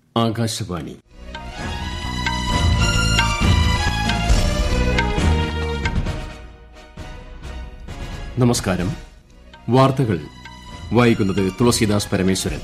ആകാശവാണി നമസ്കാരം വാർത്തകൾ വായിക്കുന്നത് തുളസീദാസ് പരമേശ്വരൻ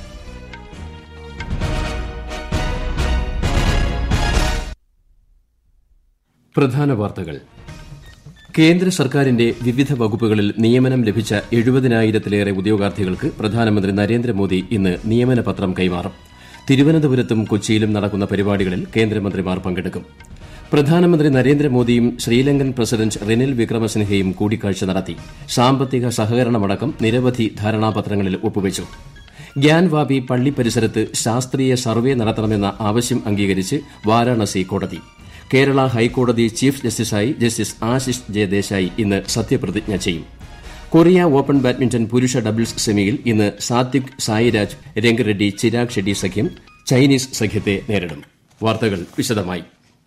പ്രധാന വാർത്തകൾ കേന്ദ്ര സർക്കാരിന്റെ വിവിധ വകുപ്പുകളിൽ നിയമനം ലഭിച്ച എഴുപതിനായിരത്തിലേറെ ഉദ്യോഗാർത്ഥികൾക്ക് പ്രധാനമന്ത്രി നരേന്ദ്രമോദി ഇന്ന് നിയമന പത്രം കൈമാറും തിരുവനന്തപുരത്തും കൊച്ചിയിലും നടക്കുന്ന പരിപാടികളിൽ കേന്ദ്രമന്ത്രിമാർ പങ്കെടുക്കും പ്രധാനമന്ത്രി നരേന്ദ്രമോദിയും ശ്രീലങ്കൻ പ്രസിഡന്റ് റിനിൽ വിക്രമസിൻഹയും കൂടിക്കാഴ്ച നടത്തി സാമ്പത്തിക സഹകരണമടക്കം നിരവധി ധാരണാപത്രങ്ങളിൽ ഒപ്പുവച്ചു ഗ്യാൻവാപി പള്ളി പരിസരത്ത് ശാസ്ത്രീയ സർവേ നടത്തണമെന്ന ആവശ്യം അംഗീകരിച്ച് വാരാണസി കോടതി കേരള ഹൈക്കോടതി ചീഫ് ജസ്റ്റിസായി ജസ്റ്റിസ് ആശിഷ് ജെ ദേശായി ഇന്ന് സത്യപ്രതിജ്ഞ ചെയ്യും കൊറിയ ഓപ്പൺ ബാഡ്മിന്റൺ പുരുഷ ഡബിൾസ് സെമിയിൽ ഇന്ന് സാത്വിക് സായിരാജ് രംഗറെഡ്ഡി ചിരാഗ് ഷെഡ്ഡി സഖ്യം ചൈനീസ് സഖ്യത്തെ നേരിടും വാർത്തകൾ വിശദമായി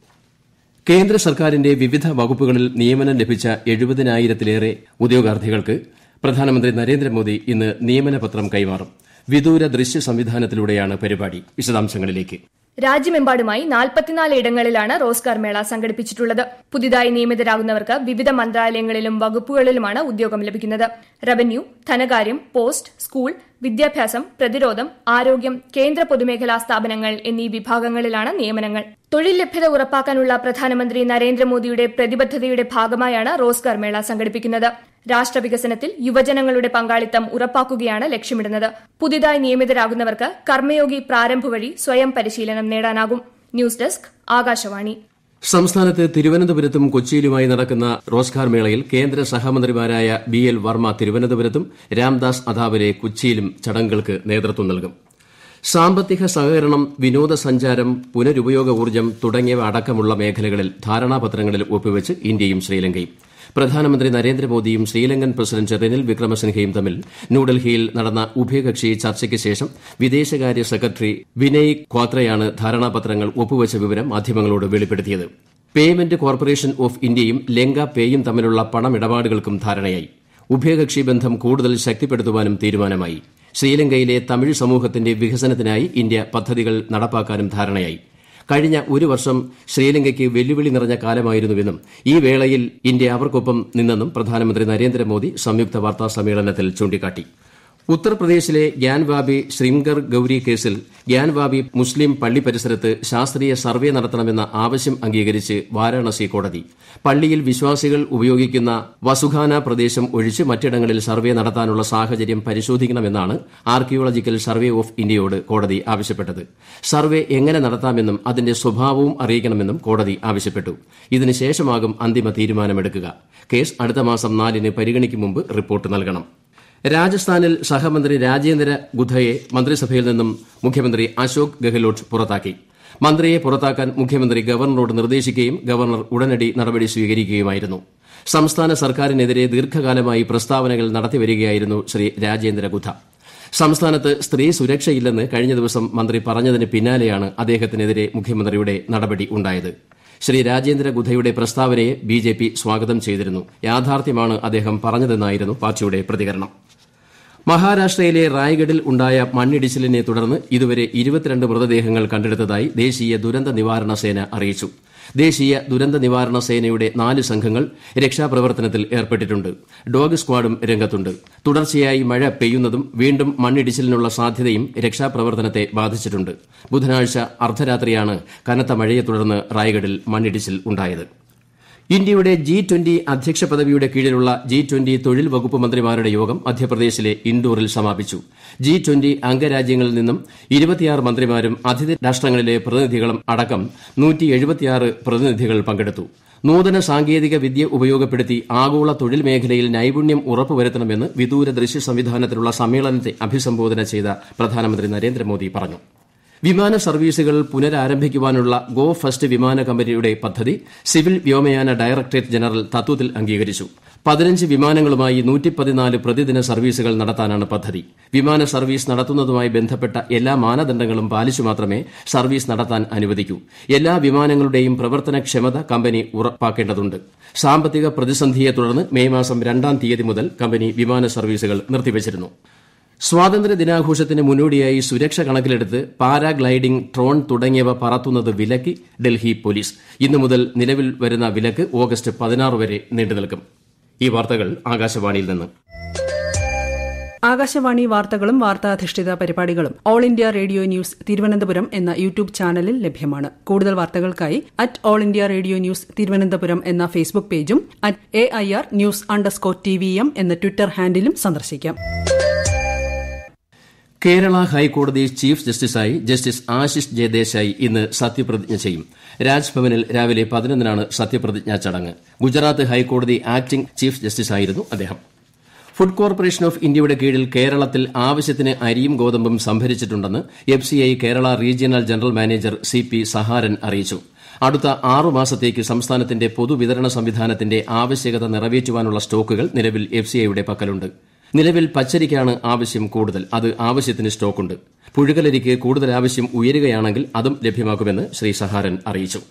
കേന്ദ്ര സർക്കാരിന്റെ വിവിധ വകുപ്പുകളിൽ നിയമനം ലഭിച്ച എഴുപതിനായിരത്തിലേറെ ഉദ്യോഗാർത്ഥികൾക്ക് പ്രധാനമന്ത്രി നരേന്ദ്രമോദി ഇന്ന് നിയമനപത്രം കൈമാറും വിദൂര ദൃശ്യ സംവിധാനത്തിലൂടെയാണ് പരിപാടി വിശദാംശങ്ങളിലേക്ക് രാജ്യമെമ്പാടുമായി നാൽപ്പത്തിനാല് ഇടങ്ങളിലാണ് റോസ്ഗാർ മേള സംഘടിപ്പിച്ചിട്ടുള്ളത് പുതിയതായി നിയമിതരാകുന്നവർക്ക് വിവിധ മന്ത്രാലയങ്ങളിലും വകുപ്പുകളിലുമാണ് ഉദ്യോഗം ലഭിക്കുന്നത് റവന്യൂ ധനകാര്യം പോസ്റ്റ് സ്കൂൾ വിദ്യാഭ്യാസം പ്രതിരോധം ആരോഗ്യം കേന്ദ്ര പൊതുമേഖലാ സ്ഥാപനങ്ങൾ എന്നീ വിഭാഗങ്ങളിലാണ് നിയമനങ്ങൾ തൊഴിൽ ലഭ്യത ഉറപ്പാക്കാനുള്ള പ്രധാനമന്ത്രി നരേന്ദ്രമോദിയുടെ പ്രതിബദ്ധതയുടെ ഭാഗമായാണ് റോസ്ഗാർ മേള സംഘടിപ്പിക്കുന്നത് രാഷ്ട്രവികസനത്തിൽ യുവജനങ്ങളുടെ പങ്കാളിത്തം ഉറപ്പാക്കുകയാണ് ലക്ഷ്യമിടുന്നത് പുതിയതായി നിയമിതരാകുന്നവർക്ക് കർമ്മയോഗി പ്രാരംഭ വഴി സ്വയം പരിശീലനം നേടാനാകും ന്യൂസ് ഡെസ്ക് ആകാശവാണി സംസ്ഥാനത്ത് തിരുവനന്തപുരത്തും കൊച്ചിയിലുമായി നടക്കുന്ന റോസ്ഗാർ മേളയിൽ കേന്ദ്ര സഹമന്ത്രിമാരായ ബി എൽ വർമ്മ തിരുവനന്തപുരത്തും രാംദാസ് അഥാവലെ കൊച്ചിയിലും ചടങ്ങുകൾക്ക് നേതൃത്വം നൽകും സാമ്പത്തിക സഹകരണം വിനോദസഞ്ചാരം പുനരുപയോഗ ഊർജ്ജം തുടങ്ങിയവ അടക്കമുള്ള മേഖലകളിൽ ധാരണാപത്രങ്ങളിൽ ഒപ്പുവച്ച് ഇന്ത്യയും ശ്രീലങ്കയും പ്രധാനമന്ത്രി നരേന്ദ്രമോദിയും ശ്രീലങ്കൻ പ്രസിഡന്റ് റെനിൽ വിക്രമസിൻഹയും തമ്മിൽ ന്യൂഡൽഹിയിൽ നടന്ന ഉഭയകക്ഷി ചർച്ചയ്ക്ക് ശേഷം വിദേശകാര്യ സെക്രട്ടറി വിനയ് ക്വാത്രയാണ് ധാരണാപത്രങ്ങൾ ഒപ്പുവച്ച വിവരം മാധ്യമങ്ങളോട് വെളിപ്പെടുത്തിയത് പേയ്മെന്റ് കോർപ്പറേഷൻ ഓഫ് ഇന്ത്യയും ലെങ്ക പേയും തമ്മിലുള്ള പണമിടപാടുകൾക്കും ധാരണയായി ഉഭയകക്ഷി ബന്ധം കൂടുതൽ ശക്തിപ്പെടുത്തുവാനും തീരുമാനമായി ശ്രീലങ്കയിലെ തമിഴ് സമൂഹത്തിന്റെ വികസനത്തിനായി ഇന്ത്യ പദ്ധതികൾ നടപ്പാക്കാനും ധാരണയായി കഴിഞ്ഞ ഒരു വർഷം ശ്രീലങ്കയ്ക്ക് വെല്ലുവിളി നിറഞ്ഞ കാലമായിരുന്നുവെന്നും ഈ വേളയിൽ ഇന്ത്യ അവർക്കൊപ്പം നിന്നെന്നും പ്രധാനമന്ത്രി നരേന്ദ്രമോദി സംയുക്ത വാർത്താ സമ്മേളനത്തിൽ ചൂണ്ടിക്കാട്ടി ഉത്തർപ്രദേശിലെ ഗ്യാൻവാബി ശ്രീംഗർ ഗൌരി കേസിൽ ഗ്യാൻവാബി മുസ്ലിം പള്ളി പരിസരത്ത് ശാസ്ത്രീയ സർവേ നടത്തണമെന്ന ആവശ്യം അംഗീകരിച്ച് വാരാണസി കോടതി പള്ളിയിൽ വിശ്വാസികൾ ഉപയോഗിക്കുന്ന വസുഖാന പ്രദേശം ഒഴിച്ച് മറ്റിടങ്ങളിൽ സർവേ നടത്താനുള്ള സാഹചര്യം പരിശോധിക്കണമെന്നാണ് ആർക്കിയോളജിക്കൽ സർവേ ഓഫ് ഇന്ത്യയോട് കോടതി ആവശ്യപ്പെട്ടത് സർവേ എങ്ങനെ നടത്താമെന്നും അതിന്റെ സ്വഭാവവും അറിയിക്കണമെന്നും കോടതി ആവശ്യപ്പെട്ടു ഇതിനുശേഷമാകും അന്തിമ തീരുമാനമെടുക്കുക കേസ് അടുത്ത മാസം നാലിന് പരിഗണിക്കും മുമ്പ് റിപ്പോർട്ട് നൽകണം രാജസ്ഥാനിൽ സഹമന്ത്രി രാജേന്ദ്ര ഗുധയെ മന്ത്രിസഭയിൽ നിന്നും മുഖ്യമന്ത്രി അശോക് ഗെഹ്ലോട്ട് പുറത്താക്കി മന്ത്രിയെ പുറത്താക്കാൻ മുഖ്യമന്ത്രി ഗവർണറോട് നിർദ്ദേശിക്കുകയും ഗവർണർ ഉടനടി നടപടി സ്വീകരിക്കുകയുമായിരുന്നു സംസ്ഥാന സർക്കാരിനെതിരെ ദീർഘകാലമായി പ്രസ്താവനകൾ നടത്തിവരികയായിരുന്നു ശ്രീ രാജേന്ദ്ര ഗുധ സംസ്ഥാനത്ത് സ്ത്രീ സുരക്ഷയില്ലെന്ന് കഴിഞ്ഞ ദിവസം മന്ത്രി പറഞ്ഞതിന് പിന്നാലെയാണ് അദ്ദേഹത്തിനെതിരെ മുഖ്യമന്ത്രിയുടെ നടപടി ഉണ്ടായത് ശ്രീ രാജേന്ദ്ര ഗുധയുടെ പ്രസ്താവനയെ ബി ജെ പി സ്വാഗതം ചെയ്തിരുന്നു യാഥാർത്ഥ്യമാണ് അദ്ദേഹം പറഞ്ഞതെന്നായിരുന്നു പാർട്ടിയുടെ പ്രതികരണം മഹാരാഷ്ട്രയിലെ റായ്ഗഡിൽ ഉണ്ടായ മണ്ണിടിച്ചിലിനെ തുടർന്ന് ഇതുവരെ ഇരുപത്തിരണ്ട് മൃതദേഹങ്ങൾ കണ്ടെടുത്തതായി ദേശീയ ദുരന്ത നിവാരണ സേന അറിയിച്ചു ദേശീയ ദുരന്ത നിവാരണ സേനയുടെ നാല് സംഘങ്ങൾ രക്ഷാപ്രവർത്തനത്തിൽ ഏർപ്പെട്ടിട്ടുണ്ട് ഡോഗ് സ്ക്വാഡും രംഗത്തുണ്ട് തുടർച്ചയായി മഴ പെയ്യുന്നതും വീണ്ടും മണ്ണിടിച്ചിലിനുള്ള സാധ്യതയും രക്ഷാപ്രവർത്തനത്തെ ബാധിച്ചിട്ടുണ്ട് ബുധനാഴ്ച അർദ്ധരാത്രിയാണ് കനത്ത മഴയെ തുടർന്ന് റായ്ഗഡിൽ മണ്ണിടിച്ചിൽ ഉണ്ടായത് ഇന്ത്യയുടെ ജി ട്വന്റി അധ്യക്ഷ പദവിയുടെ കീഴിലുള്ള ജി ട്വന്റി തൊഴിൽ വകുപ്പ് മന്ത്രിമാരുടെ യോഗം മധ്യപ്രദേശിലെ ഇൻഡോറിൽ സമാപിച്ചു ജി ട്വന്റി അംഗരാജ്യങ്ങളിൽ നിന്നും ഇരുപത്തിയാറ് മന്ത്രിമാരും അതിഥി രാഷ്ട്രങ്ങളിലെ പ്രതിനിധികളും അടക്കം പ്രതിനിധികൾ പങ്കെടുത്തു നൂതന സാങ്കേതിക വിദ്യ ഉപയോഗപ്പെടുത്തി ആഗോള തൊഴിൽ മേഖലയിൽ നൈപുണ്യം ഉറപ്പുവരുത്തണമെന്ന് വിദൂര ദൃശ്യ സംവിധാനത്തിലുള്ള സമ്മേളനത്തെ അഭിസംബോധന ചെയ്ത പ്രധാനമന്ത്രി നരേന്ദ്രമോദി പറഞ്ഞു വിമാന സർവീസുകൾ പുനരാരംഭിക്കുവാനുള്ള ഗോ ഫസ്റ്റ് വിമാന കമ്പനിയുടെ പദ്ധതി സിവിൽ വ്യോമയാന ഡയറക്ടറേറ്റ് ജനറൽ തത്വത്തിൽ അംഗീകരിച്ചു പതിനഞ്ച് വിമാനങ്ങളുമായി നൂറ്റിപ്പതിനാല് പ്രതിദിന സർവീസുകൾ നടത്താനാണ് പദ്ധതി വിമാന സർവീസ് നടത്തുന്നതുമായി ബന്ധപ്പെട്ട എല്ലാ മാനദണ്ഡങ്ങളും പാലിച്ചു മാത്രമേ സർവീസ് നടത്താൻ അനുവദിക്കൂ എല്ലാ വിമാനങ്ങളുടെയും പ്രവർത്തനക്ഷമത കമ്പനി ഉറപ്പാക്കേണ്ടതുണ്ട് സാമ്പത്തിക പ്രതിസന്ധിയെ തുടർന്ന് മെയ് മാസം രണ്ടാം തീയതി മുതൽ കമ്പനി വിമാന സർവീസുകൾ നിർത്തിവച്ചിരുന്നു സ്വാതന്ത്ര്യ ദിനാഘോഷത്തിന് മുന്നോടിയായി സുരക്ഷ കണക്കിലെടുത്ത് പാരാഗ്ലൈഡിംഗ് ഡ്രോൺ തുടങ്ങിയവ പറത്തുന്നത് വിലക്കി ഡൽഹി പോലീസ് ഇന്നു മുതൽ നിലവിൽ വരുന്ന വിലക്ക് ഓഗസ്റ്റ് പതിനാറ് വരെ നീണ്ടുനിൽക്കും ഈ വാർത്തകൾ ആകാശവാണിയിൽ നിന്ന് ആകാശവാണി വാർത്തകളും വാർത്താധിഷ്ഠിത പരിപാടികളും All India Radio News Thiruvananthapuram എന്ന യൂട്യൂബ് ചാനലിൽ ലഭ്യമാണ് കൂടുതൽ വാർത്തകൾക്കായി at All India Radio News Thiruvananthapuram എന്ന ഫേസ്ബുക്ക് പേജും at A I R news underscore T V M എന്ന ട്വിറ്റർ ഹാൻഡിലും സന്ദർശിക്കാം കേരള ഹൈക്കോടതി ചീഫ് ജസ്റ്റിസായി ജസ്റ്റിസ് ആശിഷ് ജെ ദേശായി ഇന്ന് സത്യപ്രതിജ്ഞ ചെയ്യും രാജ്ഭവനിൽ രാവിലെ പതിനൊന്നിനാണ് സത്യപ്രതിജ്ഞാ ചടങ്ങ് ഗുജറാത്ത് ഹൈക്കോടതി ആക്ടിംഗ് ചീഫ് ജസ്റ്റിസായിരുന്നു അദ്ദേഹം ഫുഡ് കോർപ്പറേഷൻ ഓഫ് ഇന്ത്യയുടെ കീഴിൽ കേരളത്തിൽ ആവശ്യത്തിന് അരിയും ഗോതമ്പും സംഭരിച്ചിട്ടുണ്ടെന്ന് F C I Kerala regional general manager C P Saharan അറിയിച്ചു അടുത്ത ആറു മാസത്തേക്ക് സംസ്ഥാനത്തിന്റെ പൊതുവിതരണ സംവിധാനത്തിന്റെ ആവശ്യകത നിറവേറ്റുവാനുള്ള സ്റ്റോക്കുകൾ നിലവിൽ എഫ് സി ഐയുടെ പക്കലുണ്ട് നിലവിൽ പച്ചരിക്കാണ് ആവശ്യം കൂടുതൽ അത് ആവശ്യത്തിന് സ്റ്റോക്കുണ്ട് പുഴുകലരിക്ക് കൂടുതൽ ആവശ്യം ഉയരുകയാണെങ്കിൽ അതും ലഭ്യമാക്കുമെന്ന് ശ്രീ സഹാരൻ അറിയിച്ചു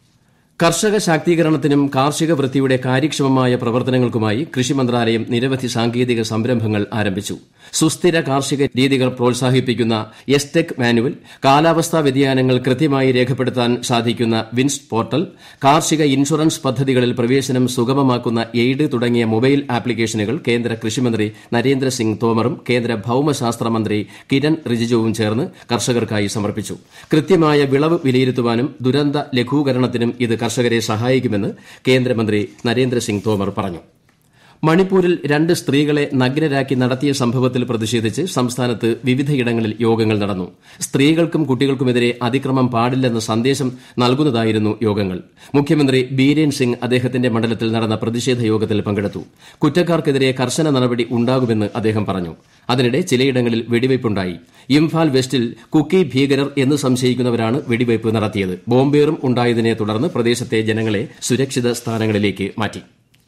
കർഷക ശാക്തീകരണത്തിനും കാർഷിക വൃത്തിയുടെ കാര്യക്ഷമമായ പ്രവർത്തനങ്ങൾക്കുമായി കൃഷി മന്ത്രാലയം നിരവധി സാങ്കേതിക സംരംഭങ്ങൾ ആരംഭിച്ചു സുസ്ഥിര കാർഷിക രീതികൾ പ്രോത്സാഹിപ്പിക്കുന്ന എസ്ടെക് മാനുവൽ കാലാവസ്ഥാ വ്യതിയാനങ്ങൾ കൃത്യമായി രേഖപ്പെടുത്താൻ സാധിക്കുന്ന വിൻസ് പോർട്ടൽ കാർഷിക ഇൻഷുറൻസ് പദ്ധതികളിൽ പ്രവേശനം സുഗമമാക്കുന്ന എയ്ഡ് തുടങ്ങിയ മൊബൈൽ ആപ്ലിക്കേഷനുകൾ കേന്ദ്ര കൃഷിമന്ത്രി നരേന്ദ്രസിംഗ് തോമറും കേന്ദ്ര ഭൌമശാസ്ത്ര മന്ത്രി കിരൺ റിജിജുവും ചേർന്ന് കർഷകർക്കായി സമർപ്പിച്ചു കൃത്യമായ വിളവ് വിലയിരുത്തുവാനും ദുരന്ത ലഘൂകരണത്തിനും ഇത് കർഷകരെ സഹായിക്കുമെന്ന് കേന്ദ്രമന്ത്രി നരേന്ദ്രസിംഗ് തോമർ പറഞ്ഞു മണിപ്പൂരിൽ രണ്ട് സ്ത്രീകളെ നഗ്നരാക്കി നടത്തിയ സംഭവത്തിൽ പ്രതിഷേധിച്ച് സംസ്ഥാനത്ത് വിവിധയിടങ്ങളിൽ യോഗങ്ങൾ നടന്നു സ്ത്രീകൾക്കും കുട്ടികൾക്കുമെതിരെ അതിക്രമം പാടില്ലെന്ന സന്ദേശം നൽകുന്നതായിരുന്നു യോഗങ്ങൾ മുഖ്യമന്ത്രി ബീരേൻ സിംഗ് അദ്ദേഹത്തിന്റെ മണ്ഡലത്തിൽ നടന്ന പ്രതിഷേധ യോഗത്തിൽ പങ്കെടുത്തു കുറ്റക്കാർക്കെതിരെ കർശന നടപടി ഉണ്ടാകുമെന്ന് അദ്ദേഹം പറഞ്ഞു അതിനിടെ ചിലയിടങ്ങളിൽ വെടിവയ്പുണ്ടായി ഇംഫാൽ വെസ്റ്റിൽ കുക്കി ഭീകരർ എന്ന് സംശയിക്കുന്നവരാണ് വെടിവയ്പ് നടത്തിയത് ബോംബേറും ഉണ്ടായതിനെ തുടർന്ന് പ്രദേശത്തെ ജനങ്ങളെ സുരക്ഷിത സ്ഥാനങ്ങളിലേക്ക് മാറ്റി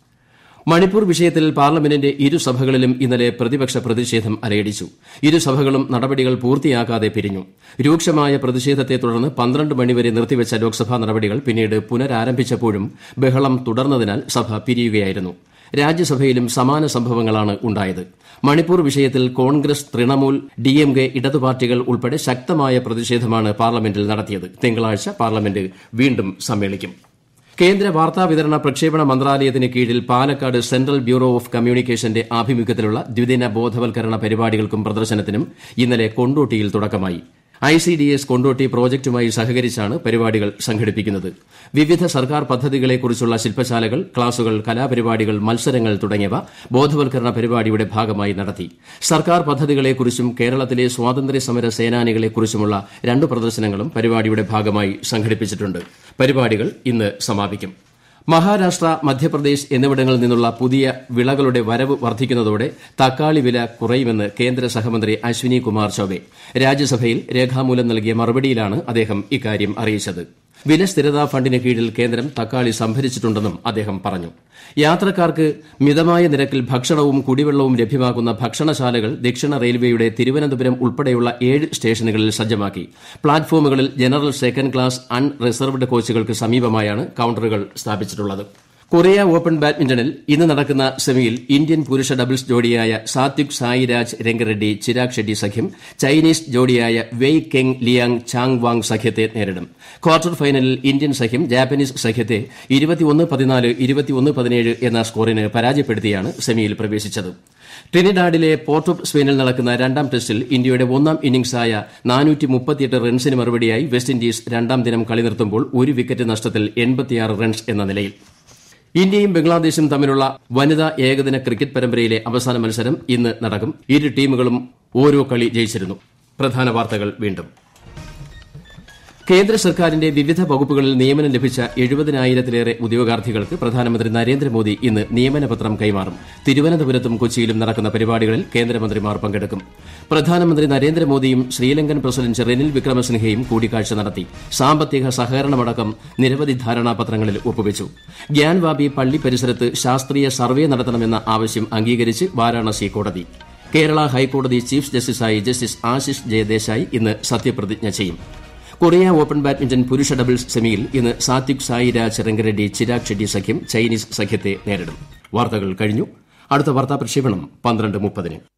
മണിപ്പൂർ വിഷയത്തിൽ പാർലമെന്റിന്റെ ഇരുസഭകളിലും ഇന്നലെ പ്രതിപക്ഷ പ്രതിഷേധം അലയടിച്ചു ഇരുസഭകളും നടപടികൾ പൂർത്തിയാക്കാതെ പിരിഞ്ഞു രൂക്ഷമായ പ്രതിഷേധത്തെ തുടർന്ന് പന്ത്രണ്ട് മണിവരെ നിർത്തിവച്ച ലോക്സഭാ നടപടികൾ പിന്നീട് പുനരാരംഭിച്ചപ്പോഴും ബഹളം തുടർന്നതിനാൽ സഭ പിരിയുകയായിരുന്നു രാജ്യസഭയിലും സമാന സംഭവങ്ങളാണ് ഉണ്ടായത് മണിപ്പൂർ വിഷയത്തിൽ കോൺഗ്രസ് തൃണമൂൽ ഡിഎംകെ ഇടതുപാർട്ടികൾ ഉൾപ്പെടെ ശക്തമായ പ്രതിഷേധമാണ് പാർലമെന്റിൽ നടത്തിയത് തിങ്കളാഴ്ച പാർലമെന്റ് വീണ്ടും സമ്മേളിക്കും കേന്ദ്ര വാർത്താവിതരണ പ്രക്ഷേപണ മന്ത്രാലയത്തിന് കീഴിൽ പാലക്കാട് സെൻട്രൽ ബ്യൂറോ ഓഫ് കമ്മ്യൂണിക്കേഷന്റെ ആഭിമുഖ്യത്തിലുള്ള ദ്വിദിന ബോധവൽക്കരണ പരിപാടികൾക്കും പ്രദർശനത്തിനും ഇന്നലെ കൊണ്ടോട്ടിയിൽ തുടക്കമായി I C D S Kondotty പ്രോജക്റ്റുമായി സഹകരിച്ചാണ് പരിപാടികൾ സംഘടിപ്പിക്കുന്നത് വിവിധ സർക്കാർ പദ്ധതികളെക്കുറിച്ചുള്ള ശില്പശാലകൾ ക്ലാസുകൾ കലാപരിപാടികൾ മത്സരങ്ങൾ തുടങ്ങിയവ ബോധവൽക്കരണ പരിപാടിയുടെ ഭാഗമായി നടത്തി സർക്കാർ പദ്ധതികളെക്കുറിച്ചും കേരളത്തിലെ സ്വാതന്ത്ര്യ സമര സേനാനികളെക്കുറിച്ചുമുള്ള രണ്ട് പ്രദർശനങ്ങളും പരിപാടിയുടെ ഭാഗമായി സംഘടിപ്പിച്ചിട്ടുണ്ട് പരിപാടികൾ ഇന്ന് സമാപിക്കും മഹാരാഷ്ട്ര മധ്യപ്രദേശ് എന്നിവിടങ്ങളിൽ നിന്നുള്ള പുതിയ വിളകളുടെ വരവ് വർദ്ധിക്കുന്നതോടെ തക്കാളി വില കുറയുമെന്ന് കേന്ദ്ര സഹമന്ത്രി അശ്വിനി കുമാർ ചൌബെ രാജ്യസഭയിൽ രേഖാമൂലം നൽകിയ മറുപടിയിലാണ് അദ്ദേഹം ഇക്കാര്യം അറിയിച്ചത് വില സ്ഥിരതാ ഫണ്ടിന് കീഴിൽ കേന്ദ്രം തക്കാളി സംഭരിച്ചിട്ടുണ്ടെന്നും അദ്ദേഹം പറഞ്ഞു യാത്രക്കാർക്ക് മിതമായ നിരക്കിൽ ഭക്ഷണവും കുടിവെള്ളവും ലഭ്യമാക്കുന്ന ഭക്ഷണശാലകൾ ദക്ഷിണ റെയിൽവേയുടെ തിരുവനന്തപുരം ഉൾപ്പെടെയുള്ള ഏഴ് സ്റ്റേഷനുകളിൽ സജ്ജമാക്കി പ്ലാറ്റ്ഫോമുകളിൽ general second class unreserved കോച്ചുകൾക്ക് സമീപമായാണ് കൌണ്ടറുകൾ സ്ഥാപിച്ചിട്ടുള്ളത് കൊറിയ ഓപ്പൺ ബാഡ്മിന്റണിൽ ഇന്ന് നടക്കുന്ന സെമിയിൽ ഇന്ത്യൻ പുരുഷ ഡബിൾസ് ജോഡിയായ സാത്വിക് സായിരാജ് രംഗറെഡ്ഡി ചിരാഗ് ഷെട്ടി സഖ്യം ചൈനീസ് ജോഡിയായ Wei Keng Liang Chang Wang സഖ്യത്തെ നേരിടും ക്വാർട്ടർ ഫൈനലിൽ ഇന്ത്യൻ സഖ്യം ജാപ്പനീസ് സഖ്യത്തെ എന്ന സ്കോറിന് പരാജയപ്പെടുത്തിയാണ് സെമിയിൽ പ്രവേശിച്ചത് ട്രിനിഡാഡിലെ പോർട്ട് ഓഫ് സ്പെയിനിൽ നടക്കുന്ന രണ്ടാം ടെസ്റ്റിൽ ഇന്ത്യയുടെ ഒന്നാം ഇന്നിംഗ്സായ റൺസിന് മറുപടിയായി വെസ്റ്റ് ഇൻഡീസ് രണ്ടാം ദിനം കളി നിർത്തുമ്പോൾ ഒരു വിക്കറ്റ് നഷ്ടത്തിൽ റൺസ് എന്ന നിലയിൽ ഇന്ത്യയും ബംഗ്ലാദേശും തമ്മിലുള്ള വനിതാ ഏകദിന ക്രിക്കറ്റ് പരമ്പരയിലെ അവസാന മത്സരം ഇന്ന് നടക്കും ഇരു ടീമുകളും ഓരോ കളി ജയിച്ചിരുന്നു പ്രധാന വാർത്തകൾ വീണ്ടും കേന്ദ്ര സർക്കാരിന്റെ വിവിധ വകുപ്പുകളിൽ നിയമനം ലഭിച്ച എഴുപതിനായിരത്തിലേറെ ഉദ്യോഗാർത്ഥികൾക്ക് പ്രധാനമന്ത്രി നരേന്ദ്രമോദി ഇന്ന് നിയമനപത്രം കൈമാറും തിരുവനന്തപുരത്തും കൊച്ചിയിലും നടക്കുന്ന പരിപാടികളിൽ കേന്ദ്രമന്ത്രിമാർ പങ്കെടുക്കും പ്രധാനമന്ത്രി നരേന്ദ്രമോദിയും ശ്രീലങ്കൻ പ്രസിഡന്റ് റെനിൽ വിക്രമസിംഹയും കൂടിക്കാഴ്ച നടത്തി സാമ്പത്തിക സഹകരണമടക്കം നിരവധി ധാരണാപത്രങ്ങളിൽ ഒപ്പുവച്ചു ഗ്യാൻവാബി പള്ളി പരിസരത്ത് ശാസ്ത്രീയ സർവേ നടത്തണമെന്ന ആവശ്യം അംഗീകരിച്ച് വാരാണസി കോടതി കേരള ഹൈക്കോടതി ചീഫ് ജസ്റ്റിസായി ജസ്റ്റിസ് ആശിഷ് ജയദേശായി ഇന്ന് സത്യപ്രതിജ്ഞ ചെയ്യും കൊറിയ ഓപ്പൺ ബാഡ്മിന്റൺ പുരുഷ ഡബിൾസ് സെമിയിൽ ഇന്ന് സാത്വിക് സായിരാജ് രംഗറെഡ്ഡി ചിരാഗ് ഷെട്ടി സഖ്യം ചൈനീസ് സഖ്യത്തെ നേരിടും വാർത്തകൾ കഴിഞ്ഞു അടുത്ത വാർത്താ പ്രക്ഷേപണം പന്ത്രണ്ട് മുപ്പതിന്